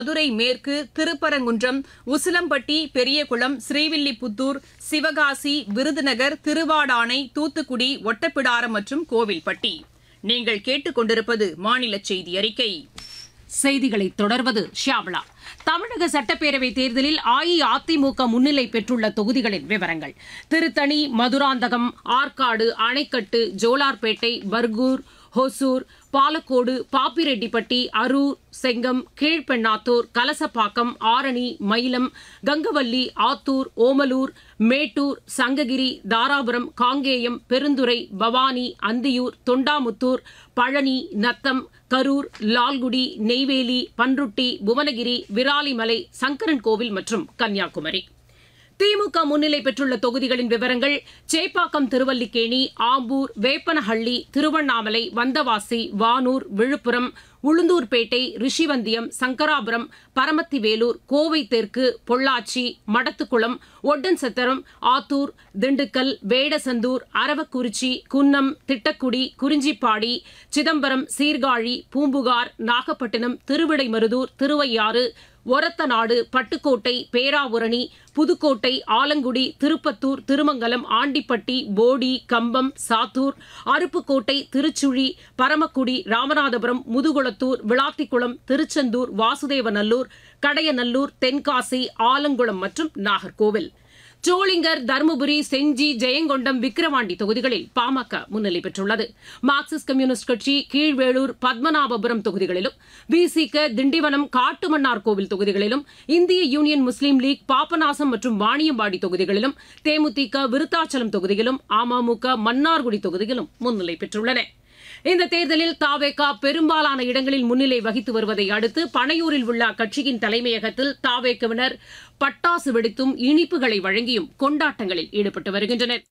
மதுரை மேற்கு திருப்பரங்குன்றம் உசிலம்பட்டி பெரியகுளம் ஸ்ரீவில்லிபுத்தூர் சிவகாசி விருதுநகர் திருவாடானை தூத்துக்குடி ஒட்டப்பிடாரம் மற்றும் கோவில்பட்டி நீங்கள் கேட்டுக்கொண்டிருப்பது மாநில செய்தி அறிக்கை செய்திகளை தொடர்வது ஷியாமளா தமிழக சட்டப்பேரவைத் தேர்தலில் அஇஅதிமுக முன்னிலை பெற்றுள்ள தொகுதிகளின் விவரங்கள் திருத்தணி மதுராந்தகம் ஆற்காடு அணைக்கட்டு ஜோலார்பேட்டை பர்கூர் ஹொசூர் பாலக்கோடு பாப்பிரெட்டிப்பட்டி அரூர் செங்கம் கீழ்பெண்ணாத்தூர் கலசப்பாக்கம் ஆரணி மயிலம் கங்கவல்லி ஆத்தூர் ஓமலூர் மேட்டூர் சங்ககிரி தாராபுரம் காங்கேயம் பெருந்துறை பவானி அந்தியூர் தொண்டாமுத்தூர் பழனி நத்தம் கரூர் லால்குடி நெய்வேலி பன்ருட்டி புவனகிரி விராலிமலை சங்கரன் கோவில் மற்றும் கன்னியாகுமரி திமுக முன்னிலை பெற்றுள்ள தொகுதிகளின் விவரங்கள் சேப்பாக்கம் திருவல்லிக்கேணி ஆம்பூர் வேப்பனஹள்ளி திருவண்ணாமலை வந்தவாசி வானூர் விழுப்புரம் உளுந்தூர்பேட்டை ரிஷிவந்தியம் சங்கராபுரம் பரமத்திவேலூர் கோவை தெற்கு பொள்ளாச்சி மடத்துக்குளம் ஒட்டன்சத்திரம் ஆத்தூர் திண்டுக்கல் வேடசந்தூர் அரவக்குறிச்சி குன்னம் திட்டக்குடி குறிஞ்சிப்பாடி சிதம்பரம் சீர்காழி பூம்புகார் நாகப்பட்டினம் திருவிடைமருதூர் திருவையாறு ஒரத்தநாடு பட்டுக்கோட்டை பேராவூரணி புதுக்கோட்டை ஆலங்குடி திருப்பத்தூர் திருமங்கலம் ஆண்டிப்பட்டி போடி கம்பம் சாத்தூர் அருப்புக்கோட்டை திருச்சுழி பரமக்குடி ராமநாதபுரம் முதுகுளத்தூர் விளாத்திக்குளம் திருச்செந்தூர் வாசுதேவநல்லூர் கடையநல்லூர் தென்காசி ஆலங்குளம் மற்றும் நாகர்கோவில் சோளிங்கர் தருமபுரி செஞ்சி ஜெயங்கொண்டம் விக்கிரவாண்டி தொகுதிகளில் பாமக முன்னிலை பெற்றுள்ளது மார்க்சிஸ்ட் கம்யூனிஸ்ட் கட்சி கீழ்வேளூர் பத்மநாபபுரம் தொகுதிகளிலும் விசிக திண்டிவனம் காட்டுமன்னார் கோவில் தொகுதிகளிலும் இந்திய யூனியன் முஸ்லீம் லீக் பாபநாசம் மற்றும் வாணியம்பாடி தொகுதிகளிலும் தேமுதிக விருத்தாச்சலம் தொகுதியிலும் அமமுக மன்னார்குடி தொகுதியிலும் முன்னிலை பெற்றுள்ளன இந்த தேர்தலில் தாவேகா பெரும்பாலான இடங்களில் முன்னிலை வகித்து வருவதை அடுத்து பனையூரில் உள்ள அக்கட்சியின் தலைமையகத்தில் தாவேகவினர் பட்டாசு வெடித்தும் இனிப்புகளை வழங்கியும் கொண்டாட்டங்களில் ஈடுபட்டு வருகின்றனர்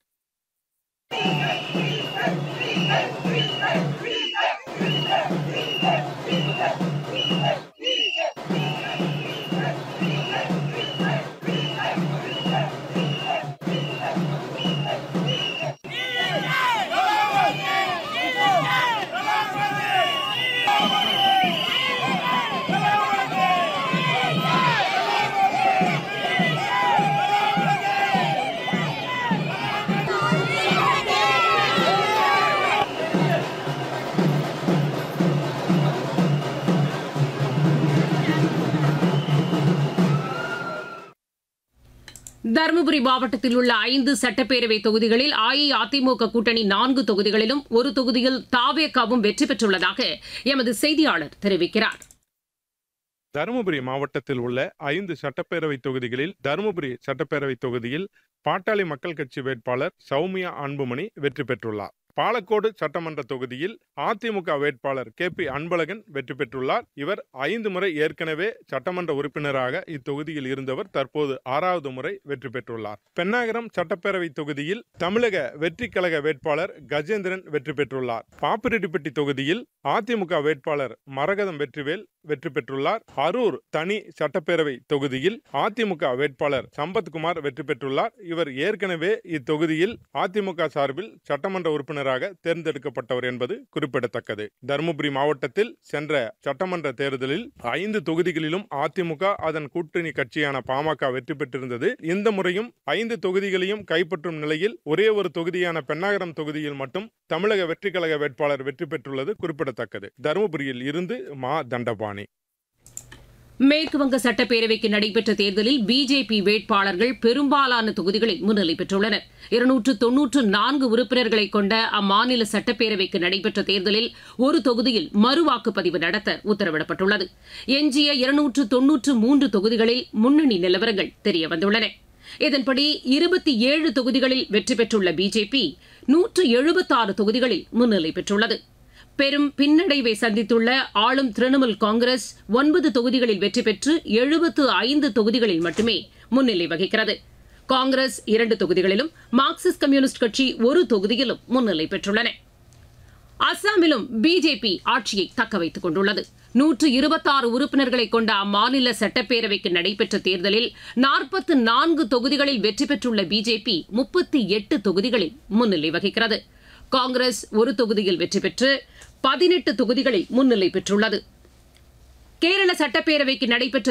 தருமபுரி மாவட்டத்தில் உள்ள ஐந்து சட்டப்பேரவை தொகுதிகளில் அஇஅதிமுக கூட்டணி நான்கு தொகுதிகளிலும் ஒரு தொகுதியில் தாவேகாவும் வெற்றி பெற்றுள்ளதாக எமது செய்தியாளர் தெரிவிக்கிறார் தருமபுரி மாவட்டத்தில் உள்ள ஐந்து சட்டப்பேரவை தொகுதிகளில் தருமபுரி சட்டப்பேரவை தொகுதியில் பாட்டாளி மக்கள் கட்சி வேட்பாளர் சௌமியா அன்புமணி வெற்றி பெற்றுள்ளார் பாலக்கோடு சட்டமன்ற தொகுதியில் அதிமுக வேட்பாளர் கே பி அன்பழகன் வெற்றி பெற்றுள்ளார் இவர் ஐந்து முறை ஏற்கனவே சட்டமன்ற உறுப்பினராக இத்தொகுதியில் இருந்தவர் தற்போது ஆறாவது முறை வெற்றி பெற்றுள்ளார் பென்னாகரம் சட்டப்பேரவை தொகுதியில் தமிழக வெற்றி கழக வேட்பாளர் கஜேந்திரன் வெற்றி பெற்றுள்ளார் பாப்பிரெட்டிப்பட்டி தொகுதியில் அதிமுக வேட்பாளர் மரகதம் வெற்றிவேல் வெற்றி பெற்றுள்ளார் அரூர் தனி சட்டப்பேரவை தொகுதியில் அதிமுக வேட்பாளர் சம்பத்குமார் வெற்றி பெற்றுள்ளார் இவர் ஏற்கனவே இத்தொகுதியில் அதிமுக சார்பில் சட்டமன்ற உறுப்பினராக தேர்ந்தெடுக்கப்பட்டவர் என்பது குறிப்பிடத்தக்கது தருமபுரி மாவட்டத்தில் சென்ற சட்டமன்ற தேர்தலில் ஐந்து தொகுதிகளிலும் அதிமுக அதன் கூட்டணி கட்சியான பாமக வெற்றி பெற்றிருந்தது இந்த முறையும் ஐந்து தொகுதிகளையும் கைப்பற்றும் நிலையில் ஒரே ஒரு தொகுதியான பெண்ணாகரம் தொகுதியில் மட்டும் தமிழக வெற்றி கழக வேட்பாளர் வெற்றி பெற்றுள்ளது குறிப்பிடத்தக்கது தருமபுரியில் இருந்து மா தண்டபாணி மேற்குவங்க சட்டப்பேரவைக்கு நடைபெற்ற தேர்தலில் பிஜேபி வேட்பாளர்கள் பெரும்பாலான தொகுதிகளில் முன்னிலை பெற்றுள்ளனர் இருநூற்று தொன்னூற்று நான்கு உறுப்பினர்களை கொண்ட அம்மாநில சட்டப்பேரவைக்கு நடைபெற்ற தேர்தலில் ஒரு தொகுதியில் மறுவாக்குப்பதிவு நடத்த உத்தரவிடப்பட்டுள்ளது எஞ்சிய இருநூற்று தொன்னூற்று மூன்று தொகுதிகளில் முன்னணி நிலவரங்கள் தெரியவந்துள்ளன இதன்படி இருபத்தி ஏழு தொகுதிகளில் வெற்றி பெற்றுள்ள பிஜேபி நூற்று எழுபத்தாறு தொகுதிகளில் முன்னிலை பெற்றுள்ளது பெரும் பின்னடைவை சந்தித்துள்ள ஆளும் திரிணாமுல் காங்கிரஸ் ஒன்பது தொகுதிகளில் வெற்றி பெற்று எழுபத்து ஐந்து தொகுதிகளில் மட்டுமே முன்னிலை வகிக்கிறது காங்கிரஸ் இரண்டு தொகுதிகளிலும் மார்க்சிஸ்ட் கம்யூனிஸ்ட் கட்சி ஒரு தொகுதியிலும் முன்னிலை பெற்றுள்ளன அஸ்ஸாமிலும் பிஜேபி ஆட்சியை தக்கவைத்துக் கொண்டுள்ளது நூற்று இருபத்தாறு உறுப்பினர்களை கொண்ட அம்மாநில சட்டப்பேரவைக்கு நடைபெற்ற தேர்தலில் நாற்பத்து நான்கு தொகுதிகளில் வெற்றி பெற்றுள்ள பிஜேபி முப்பத்தி எட்டு தொகுதிகளில் முன்னிலை வகிக்கிறது காங்கிரஸ் ஒரு தொகுதியில் வெற்றி பெற்று பதினெட்டு தொகுதிகளில் முன்னிலை பெற்றுள்ளது கேரள சட்டப்பேரவைக்கு நடைபெற்ற